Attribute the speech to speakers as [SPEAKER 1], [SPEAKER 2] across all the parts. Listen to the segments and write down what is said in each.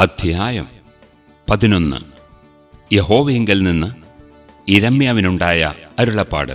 [SPEAKER 1] അധ്യായം പതിനൊന്ന് യഹോവയെങ്കിൽ നിന്ന് ഇരമ്യാവിനുണ്ടായ അരുളപ്പാട്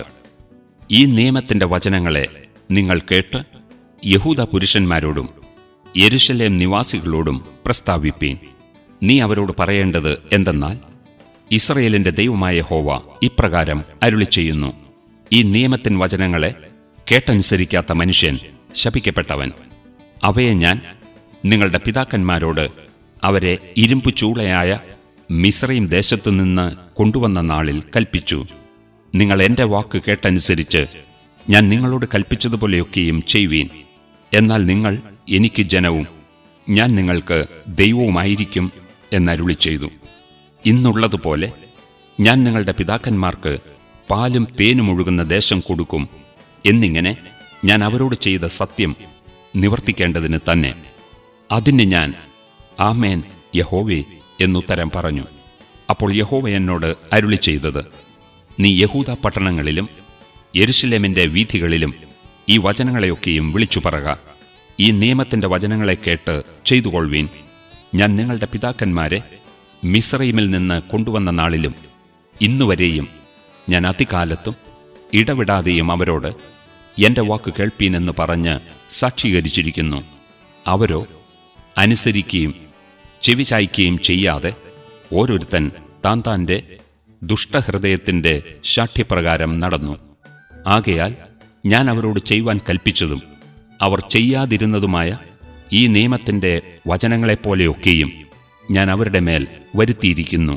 [SPEAKER 1] ഈ നിയമത്തിന്റെ വചനങ്ങളെ നിങ്ങൾ കേട്ട് യഹൂദ പുരുഷന്മാരോടും യെരുശലേം നിവാസികളോടും പ്രസ്താവിപ്പീൻ നീ അവരോട് പറയേണ്ടത് എന്തെന്നാൽ ഇസ്രയേലിന്റെ ദൈവമായ ഹോവ ഇപ്രകാരം അരുളി ചെയ്യുന്നു ഈ നിയമത്തിൻ വചനങ്ങളെ കേട്ടനുസരിക്കാത്ത മനുഷ്യൻ ശപിക്കപ്പെട്ടവൻ അവയെ ഞാൻ നിങ്ങളുടെ പിതാക്കന്മാരോട് അവരെ ഇരുമ്പു ചൂളയായ മിസ്രൈം ദേശത്തുനിന്ന് കൊണ്ടുവന്ന നാളിൽ കൽപ്പിച്ചു നിങ്ങൾ എന്റെ വാക്ക് കേട്ടനുസരിച്ച് ഞാൻ നിങ്ങളോട് കൽപ്പിച്ചതുപോലെയൊക്കെയും ചെയ്യുവീൻ എന്നാൽ നിങ്ങൾ എനിക്ക് ജനവും ഞാൻ നിങ്ങൾക്ക് ദൈവവുമായിരിക്കും എന്നരുളി ചെയ്തു ഇന്നുള്ളതുപോലെ ഞാൻ നിങ്ങളുടെ പിതാക്കന്മാർക്ക് പാലും തേനും ഒഴുകുന്ന ദേശം കൊടുക്കും എന്നിങ്ങനെ ഞാൻ അവരോട് ചെയ്ത സത്യം നിവർത്തിക്കേണ്ടതിന് തന്നെ അതിന് ഞാൻ ആമേൻ യഹോവേ എന്നുത്തരം പറഞ്ഞു അപ്പോൾ യഹോവ എന്നോട് അരുളി ചെയ്തത് നീ യഹൂദ പട്ടണങ്ങളിലും യെരുശലേമിന്റെ വീഥികളിലും ഈ വചനങ്ങളെയൊക്കെയും വിളിച്ചു പറക ഈ നിയമത്തിന്റെ വചനങ്ങളെ കേട്ട് ചെയ്തുകൊള്ളുവീൻ ഞാൻ നിങ്ങളുടെ പിതാക്കന്മാരെ മിസ്രൈമിൽ നിന്ന് കൊണ്ടുവന്ന നാളിലും ഇന്നുവരെയും ഞാൻ അതികാലത്തും ഇടവിടാതെയും അവരോട് എന്റെ വാക്ക് കേൾപ്പീനെന്ന് പറഞ്ഞ് സാക്ഷീകരിച്ചിരിക്കുന്നു അവരോ അനുസരിക്കുകയും ചെവി ചായ്ക്കുകയും ചെയ്യാതെ ഓരോരുത്തൻ താൻ താൻ്റെ ദുഷ്ടഹൃദയത്തിന്റെ ശാഠ്യപ്രകാരം നടന്നു ആകയാൽ ഞാൻ അവരോട് ചെയ്യുവാൻ കൽപ്പിച്ചതും അവർ ചെയ്യാതിരുന്നതുമായ ഈ നിയമത്തിന്റെ വചനങ്ങളെപ്പോലെയൊക്കെയും ഞാൻ അവരുടെ മേൽ വരുത്തിയിരിക്കുന്നു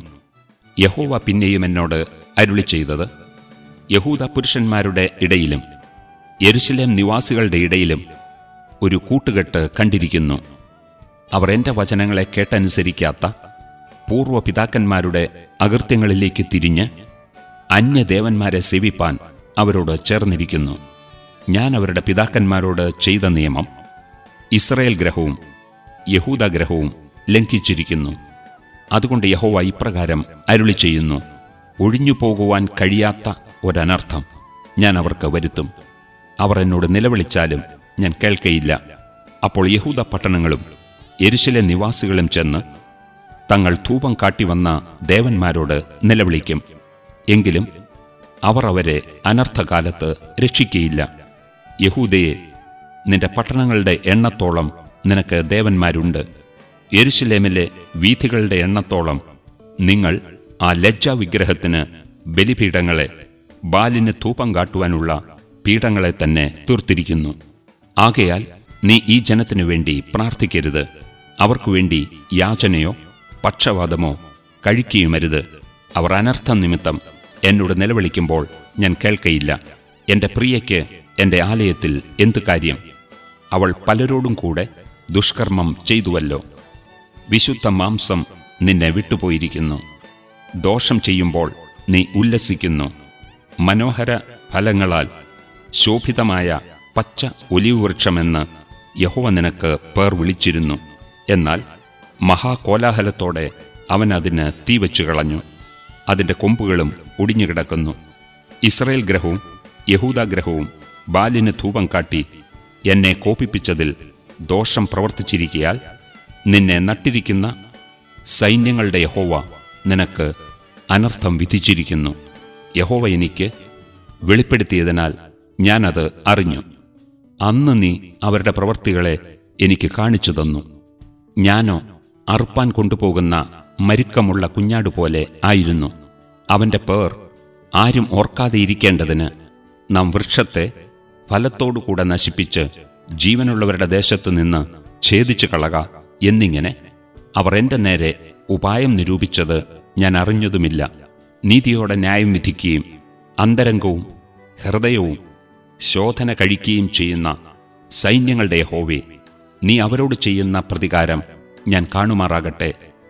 [SPEAKER 1] യഹോവ പിന്നെയും എന്നോട് അരുളി ചെയ്തത് യഹൂദ പുരുഷന്മാരുടെ ഇടയിലും യെരുശലേം നിവാസികളുടെ ഇടയിലും ഒരു കൂട്ടുകെട്ട് കണ്ടിരിക്കുന്നു അവർ എന്റെ വചനങ്ങളെ കേട്ടനുസരിക്കാത്ത പൂർവ്വ പിതാക്കന്മാരുടെ അകൃത്യങ്ങളിലേക്ക് തിരിഞ്ഞ് അന്യദേവന്മാരെ സേവിപ്പാൻ അവരോട് ചേർന്നിരിക്കുന്നു ഞാൻ അവരുടെ പിതാക്കന്മാരോട് ചെയ്ത നിയമം ഇസ്രയേൽ ഗ്രഹവും യഹൂദ ഗ്രഹവും ലംഘിച്ചിരിക്കുന്നു അതുകൊണ്ട് യഹോവ ഇപ്രകാരം അരുളി ചെയ്യുന്നു ഒഴിഞ്ഞു പോകുവാൻ കഴിയാത്ത ഒരനർത്ഥം ഞാൻ അവർക്ക് വരുത്തും അവർ എന്നോട് നിലവിളിച്ചാലും ഞാൻ കേൾക്കയില്ല അപ്പോൾ യഹൂദ പട്ടണങ്ങളും എരിശിലെ നിവാസികളും ചെന്ന് തങ്ങൾ ധൂപം കാട്ടിവന്ന ദേവന്മാരോട് നിലവിളിക്കും എങ്കിലും അവർ അവരെ അനർത്ഥകാലത്ത് രക്ഷിക്കയില്ല യഹൂദയെ നിന്റെ പട്ടണങ്ങളുടെ എണ്ണത്തോളം നിനക്ക് ദേവന്മാരുണ്ട് യെരുശലേമിലെ വീഥികളുടെ എണ്ണത്തോളം നിങ്ങൾ ആ ലജ്ജാ വിഗ്രഹത്തിന് ബലിപീഠങ്ങളെ ബാലിന് ധൂപം കാട്ടുവാനുള്ള പീഠങ്ങളെ തന്നെ തീർത്തിരിക്കുന്നു ആകയാൽ നീ ഈ ജനത്തിനു വേണ്ടി പ്രാർത്ഥിക്കരുത് അവർക്കു വേണ്ടി യാചനയോ പക്ഷവാദമോ കഴിക്കുകയുമരുത് അവർ അനർത്ഥം നിമിത്തം എന്നോട് നിലവിളിക്കുമ്പോൾ ഞാൻ കേൾക്കയില്ല എന്റെ പ്രിയയ്ക്ക് എന്റെ ആലയത്തിൽ എന്തു കാര്യം അവൾ പലരോടും കൂടെ ദുഷ്കർമ്മം ചെയ്തുവല്ലോ വിശുദ്ധ മാംസം നിന്നെ വിട്ടുപോയിരിക്കുന്നു ദോഷം ചെയ്യുമ്പോൾ നീ ഉല്ലസിക്കുന്നു മനോഹര ഫലങ്ങളാൽ ശോഭിതമായ പച്ച ഒലിവ് വൃക്ഷമെന്ന് യഹോവ നിനക്ക് പേർ വിളിച്ചിരുന്നു എന്നാൽ മഹാകോലാഹലത്തോടെ അവൻ അതിന് തീവച്ചു കളഞ്ഞു അതിന്റെ കൊമ്പുകളും ഒടിഞ്ഞുകിടക്കുന്നു ഇസ്രയേൽ ഗ്രഹവും യഹൂദാഗ്രഹവും ബാലിന് ധൂപം കാട്ടി എന്നെ കോപിപ്പിച്ചതിൽ ദോഷം പ്രവർത്തിച്ചിരിക്കയാൽ നിന്നെ നട്ടിരിക്കുന്ന സൈന്യങ്ങളുടെ യഹോവ നിനക്ക് അനർത്ഥം വിധിച്ചിരിക്കുന്നു യഹോവ എനിക്ക് വെളിപ്പെടുത്തിയതിനാൽ ഞാനത് അറിഞ്ഞു അന്ന് നീ അവരുടെ പ്രവർത്തികളെ എനിക്ക് കാണിച്ചു തന്നു ഞാനോ അറുപ്പാൻ കൊണ്ടുപോകുന്ന മരുക്കമുള്ള കുഞ്ഞാട് പോലെ ആയിരുന്നു അവന്റെ പേർ ആരും ഓർക്കാതെ ഇരിക്കേണ്ടതിന് നാം വൃക്ഷത്തെ ഫലത്തോടുകൂടെ നശിപ്പിച്ച് ജീവനുള്ളവരുടെ ദേശത്തു നിന്ന് ഛേദിച്ചു കളക എന്നിങ്ങനെ അവർ എന്റെ നേരെ ഉപായം നിരൂപിച്ചത് ഞാൻ അറിഞ്ഞതുമില്ല നീതിയോടെ ന്യായം വിധിക്കുകയും അന്തരംഗവും ഹൃദയവും ശോധന കഴിക്കുകയും ചെയ്യുന്ന സൈന്യങ്ങളുടെ ഹോവേ നീ അവരോട് ചെയ്യുന്ന പ്രതികാരം ഞാൻ കാണുമാറാകട്ടെ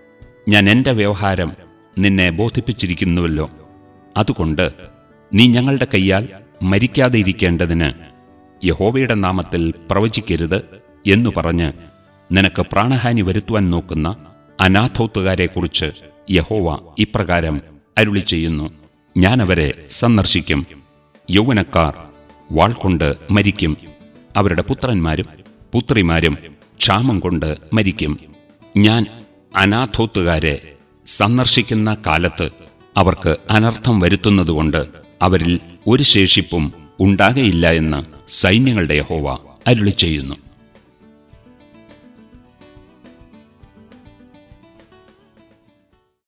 [SPEAKER 1] ഞാൻ എന്റെ വ്യവഹാരം നിന്നെ ബോധിപ്പിച്ചിരിക്കുന്നുവല്ലോ അതുകൊണ്ട് നീ ഞങ്ങളുടെ കൈയാൽ മരിക്കാതെ ഇരിക്കേണ്ടതിന് യഹോവയുടെ നാമത്തിൽ പ്രവചിക്കരുത് എന്നു പറഞ്ഞ് നിനക്ക് പ്രാണഹാനി വരുത്തുവാൻ നോക്കുന്ന അനാഥോത്തുകാരെക്കുറിച്ച് യഹോവ ഇപ്രകാരം അരുളി ചെയ്യുന്നു ഞാൻ അവരെ സന്ദർശിക്കും യൗവനക്കാർ വാൾ കൊണ്ട് മരിക്കും അവരുടെ പുത്രന്മാരും പുത്രിമാരും ക്ഷാമം കൊണ്ട് മരിക്കും ഞാൻ അനാഥോത്തുകാരെ സന്ദർശിക്കുന്ന കാലത്ത് അവർക്ക് അനർത്ഥം വരുത്തുന്നതുകൊണ്ട് അവരിൽ ഒരു ശേഷിപ്പും ഉണ്ടാകയില്ല എന്ന് സൈന്യങ്ങളുടെ യഹോവ അരുളി ചെയ്യുന്നു